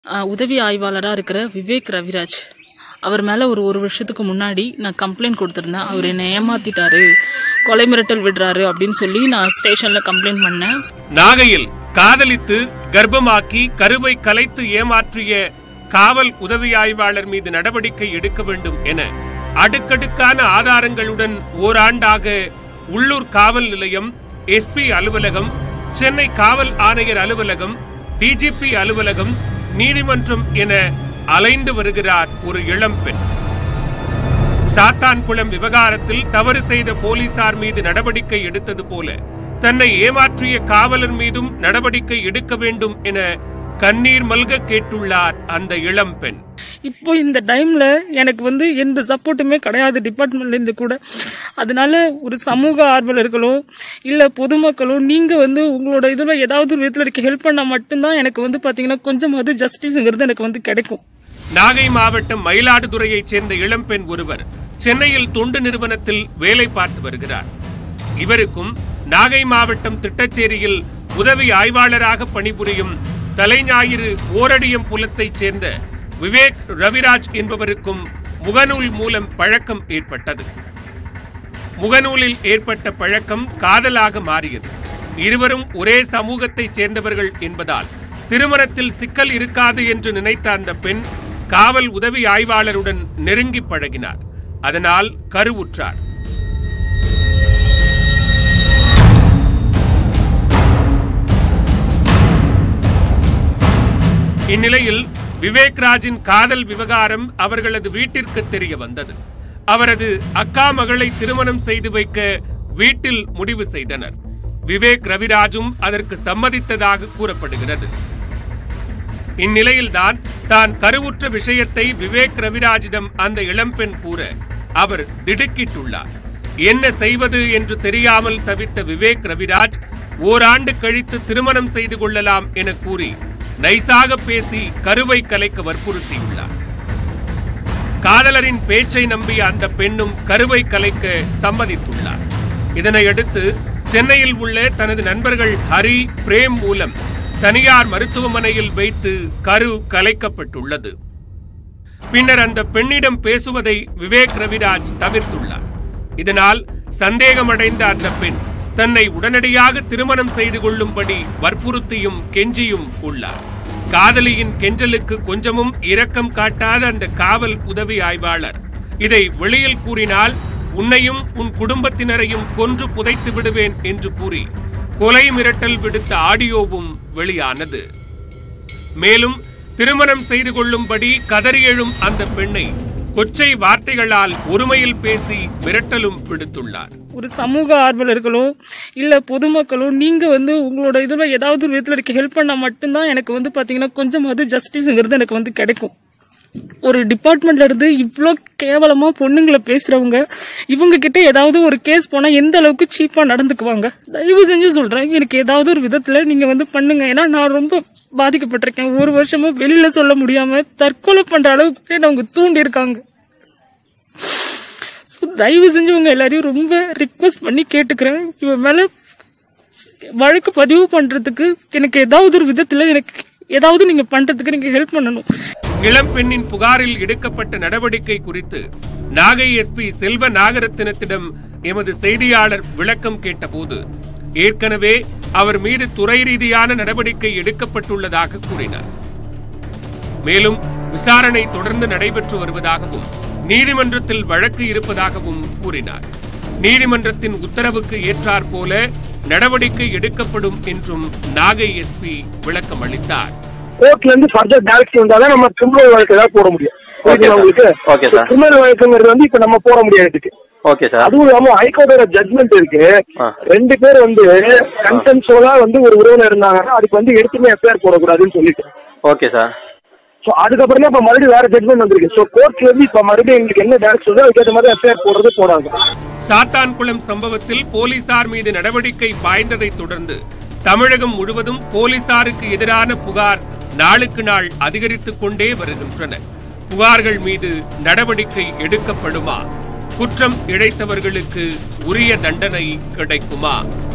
ஆஹ் உதவி ஆய்வாளராக இருக்கிற விவேக் ரவிராஜ் அவர் மேலே ஒரு ஒரு வருஷத்துக்கு முன்னாடி நான் கம்ப்ளைண்ட் கொடுத்துருந்தேன் அவர் என்னை ஏமாத்திட்டாரு கொலை மிரட்டல் விடுறாரு அப்படின்னு சொல்லி நான் ஸ்டேஷனில் கம்ப்ளைண்ட் பண்ணேன் நாகையில் காதலித்து கர்ப்பமாக்கி கருவை கலைத்து ஏமாற்றிய காவல் உதவி ஆய்வாளர் மீது நடவடிக்கை எடுக்க வேண்டும் என அடுக்கடுக்கான ஆதாரங்களுடன் ஓராண்டாக உள்ளூர் காவல் நிலையம் எஸ்பி அலுவலகம் சென்னை காவல் ஆணையர் அலுவலகம் டிஜிபி அலுவலகம் நீதிமன்றம் என அலைந்து வருகிறார் ஒரு இளம்பெண் சாத்தான்குளம் விவகாரத்தில் தவறு செய்த போலீசார் மீது நடவடிக்கை எடுத்தது போல தன்னை ஏமாற்றிய காவலர் மீதும் நடவடிக்கை எடுக்க வேண்டும் என கண்ணீர் மல்க கேட்டுள்ளார் அந்த இளம்பெண் இப்போ இந்த டைம்ல எனக்கு வந்து எந்த சப்போர்ட்டுமே கிடையாது டிபார்ட்மெண்ட்ல இருந்து கூட அதனால ஒரு சமூக ஆர்வலர்களோ இல்ல பொதுமக்களோ நீங்க வந்து உங்களோட இதுல ஏதாவது ஒரு விதத்துல எனக்கு ஹெல்ப் பண்ணா மட்டும்தான் எனக்கு வந்து பாத்தீங்கன்னா கொஞ்சமாவது ஜஸ்டிஸ்ங்கிறது எனக்கு வந்து கிடைக்கும் நாகை மாவட்டம் மயிலாடுதுறையைச் சேர்ந்த இளம்பெண் ஒருவர் சென்னையில் தொண்டு நிறுவனத்தில் வேலை பார்த்து வருகிறார் இவருக்கும் நாகை மாவட்டம் திட்டச்சேரியில் உதவி ஆய்வாளராக பணிபுரியும் தலைஞாயிறு ஓரடியம் புலத்தைச் சேர்ந்த விவேக் ரவிராஜ் என்பவருக்கும் முகநூல் மூலம் பழக்கம் ஏற்பட்டது முகநூலில் ஏற்பட்ட பழக்கம் காதலாக மாறியது இருவரும் ஒரே சமூகத்தைச் சேர்ந்தவர்கள் என்பதால் திருமணத்தில் சிக்கல் இருக்காது என்று நினைத்த அந்த பெண் காவல் உதவி ஆய்வாளருடன் நெருங்கி பழகினார் அதனால் கருவுற்றார் இந்நிலையில் விவேக் ராஜின் காதல் விவகாரம் அவர்களது வீட்டிற்கு தெரிய வந்தது அவரது அக்கா மகளை திருமணம் செய்து வைக்க வீட்டில் முடிவு செய்தனர் விவேக் ரவிராஜும் அதற்கு சம்மதித்ததாக கூறப்படுகிறது இந்நிலையில்தான் தான் கருவுற்ற விஷயத்தை விவேக் ரவிராஜிடம் அந்த இளம்பெண் கூற அவர் திடுக்கிட்டுள்ளார் என்ன செய்வது என்று தெரியாமல் தவித்த விவேக் ரவிராஜ் ஓராண்டு கழித்து திருமணம் செய்து கொள்ளலாம் என கூறி நைசாக பேசி கருவை கலைக்க வற்புறுத்தியுள்ளார் காதலரின் பேச்சை நம்பிய அந்த பெண்ணும் கருவை கலைக்க சம்மதித்துள்ளார் இதனையடுத்து சென்னையில் உள்ள தனது நண்பர்கள் ஹரி பிரேம் மூலம் தனியார் மருத்துவமனையில் வைத்து கரு கலைக்கப்பட்டுள்ளது பின்னர் அந்த பெண்ணிடம் பேசுவதை விவேக் ரவிராஜ் தவிர்த்துள்ளார் இதனால் சந்தேகமடைந்த அந்த பெண் தன்னை உடனடியாக திருமணம் செய்து கொள்ளும்படி வற்புறுத்தியும் கெஞ்சியும் உள்ளார் காதலியின் கெஞ்சலுக்கு கொஞ்சமும் இரக்கம் காட்டாத அந்த காவல் உதவி ஆய்வாளர் இதை வெளியில் கூறினால் உன்னையும் உன் குடும்பத்தினரையும் கொன்று புதைத்து விடுவேன் என்று கூறி கொலை மிரட்டல் விடுத்த ஆடியோவும் வெளியானது மேலும் திருமணம் செய்து கொள்ளும்படி கதறி எழும் அந்த பெண்ணை கொச்சை வார்த்தைகளால் ஒருமையில் பேசி மிரட்டலும் விடுத்துள்ளார் ஒரு சமூக ஆர்வலர்களோ இல்ல பொதுமக்களோ நீங்க வந்து உங்களோட இதுல ஏதாவது ஒரு விதத்துல எனக்கு ஹெல்ப் பண்ணா மட்டும்தான் எனக்கு வந்து பாத்தீங்கன்னா கொஞ்சமாவது ஜஸ்டிஸ்ங்கிறது எனக்கு வந்து கிடைக்கும் ஒரு டிபார்ட்மெண்ட்ல இருந்து இவ்வளோ கேவலமா பொண்ணுங்களை பேசுறவங்க இவங்க கிட்ட ஏதாவது ஒரு கேஸ் போனா எந்த அளவுக்கு சீப்பா நடந்துக்குவாங்க தயவு செஞ்சு சொல்றேன் எனக்கு ஏதாவது ஒரு விதத்துல நீங்க வந்து பண்ணுங்க ஏன்னா நான் ரொம்ப பாதிக்கப்பட்டிருக்கேன் ஒரு வருஷமா வெளியில சொல்ல முடியாம தற்கொலை பண்ற அளவுக்கு என்ன அவங்க தூண்டி இருக்காங்க தயவு செஞ்சு உங்க எல்லாரையும் ரொம்ப ரிக்வஸ்ட் பண்ணி கேட்டுக்கிறேன் இவன் மேல வழக்கு பதிவு பண்றதுக்கு எனக்கு ஏதாவது ஒரு விதத்துல எனக்கு ஏதாவது நீங்க பண்றதுக்கு நீங்க ஹெல்ப் பண்ணணும் இளம் பெண்ணின் புகாரில் எடுக்கப்பட்ட நடவடிக்கை குறித்து நாகை எஸ்பி செல்வ நாகரத்தினத்திடம் எமது செய்தியாளர் விளக்கம் கேட்டபோது ஏற்கனவே அவர் மீது துறை ரீதியான நடவடிக்கை எடுக்கப்பட்டுள்ளதாக கூறினார் மேலும் விசாரணை தொடர்ந்து நடைபெற்று வருவதாகவும் நீதிமன்றத்தில் வழக்கு இருப்பதாகவும் கூறினார் நீதிமன்றத்தின் உத்தரவுக்கு ஏற்றாற் போல நடவடிக்கை எடுக்கப்படும் என்றும் நாகை எஸ்பி விளக்கம் அளித்தார் கோர்ட்ல இருந்து ஃபர்தர் டைரக்ஷன் வந்தாதான் நம்ம கிரிமினல் வழக்கு ஏதாவது போட முடியும் புரியுதுங்களா உங்களுக்கு Okay, sir. கிரிமினல் வழக்குங்கிறது வந்து இப்ப நம்ம போட முடியாது இதுக்கு ஓகே சார் அதுவும் இல்லாம ஹைகோர்ட்டோட ஜட்மெண்ட் இருக்கு ஆ. ரெண்டு பேர் வந்து கன்சென்சுவலா வந்து ஒரு உறவுல இருந்தாங்கன்னா அதுக்கு வந்து எடுத்துமே எஃப்ஐஆர் போடக்கூடாதுன்னு சொல்லிட்டு ஓகே சார் ஸோ அதுக்கப்புறம் தான் இப்ப மறுபடியும் வேற ஜட்மெண்ட் வந்திருக்கு ஸோ கோர்ட்ல இருந்து இப்ப மறுபடியும் எங்களுக்கு என்ன டைரக்ஷன் வருதோ அதுக்கேற்ற மாதிரி எஃப்ஐஆர் போடுறது போடாது சாத்தான்குளம் சம்பவத்தில் போலீசார் மீது நடவடிக்கை பாய்ந்ததைத் தொடர்ந்து தமிழகம் முழுவதும் போலீசாருக்கு எதிரான புகார் நாளுக்கு நாள் அதிகரித்துக் கொண்டே வருகின்றன புகார்கள் மீது நடவடிக்கை எடுக்கப்படுமா குற்றம் இழைத்தவர்களுக்கு உரிய தண்டனை கிடைக்குமா